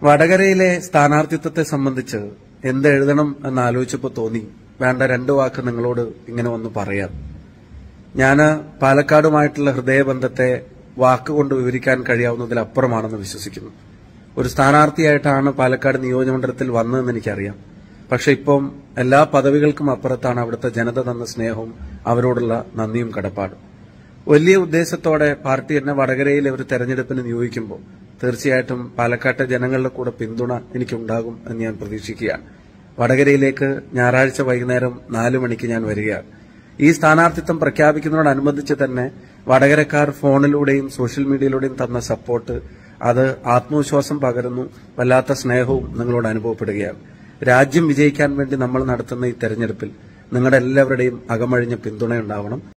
വടകരയിലെ സ്ഥാനാർത്ഥിത്വത്തെ സംബന്ധിച്ച് എന്ത് എഴുതണം എന്ന് ആലോചിച്ചപ്പോൾ തോന്നി വേണ്ട രണ്ട് വാക്ക് നിങ്ങളോട് ഇങ്ങനെ ഒന്ന് പറയാം ഞാന് പാലക്കാടുമായിട്ടുള്ള ഹൃദയബന്ധത്തെ വാക്കുകൊണ്ട് വിവരിക്കാൻ കഴിയാവുന്നതിലപ്പുറമാണെന്ന് വിശ്വസിക്കുന്നു ഒരു സ്ഥാനാർത്ഥിയായിട്ടാണ് പാലക്കാട് നിയോജകമണ്ഡലത്തിൽ വന്നതെന്ന് എനിക്കറിയാം പക്ഷെ ഇപ്പം എല്ലാ പദവികൾക്കും അപ്പുറത്താണ് അവിടുത്തെ ജനത തന്ന സ്നേഹവും അവരോടുള്ള നന്ദിയും കടപ്പാടും വലിയ ഉദ്ദേശത്തോടെ പാർട്ടി എന്നെ വടകരയിലെ ഒരു തെരഞ്ഞെടുപ്പിന് നിയോഗിക്കുമ്പോൾ തീർച്ചയായിട്ടും പാലക്കാട്ടെ ജനങ്ങളുടെ കൂടെ പിന്തുണ എനിക്കുണ്ടാകും എന്ന് ഞാൻ പ്രതീക്ഷിക്കുകയാണ് വടകരയിലേക്ക് ഞായറാഴ്ച വൈകുന്നേരം നാലു മണിക്ക് ഞാൻ വരികയാണ് ഈ സ്ഥാനാർത്ഥിത്വം പ്രഖ്യാപിക്കുന്നതിനോടനുബന്ധിച്ച് തന്നെ വടകരക്കാർ ഫോണിലൂടെയും സോഷ്യൽ മീഡിയയിലൂടെയും തന്ന സപ്പോർട്ട് അത് ആത്മവിശ്വാസം പകരുന്നു വല്ലാത്ത സ്നേഹവും നിങ്ങളോട് അനുഭവപ്പെടുകയാണ് രാജ്യം വിജയിക്കാൻ വേണ്ടി നമ്മൾ നടത്തുന്ന ഈ തെരഞ്ഞെടുപ്പിൽ നിങ്ങളുടെ എല്ലാവരുടെയും അകമഴിഞ്ഞ പിന്തുണയുണ്ടാവണം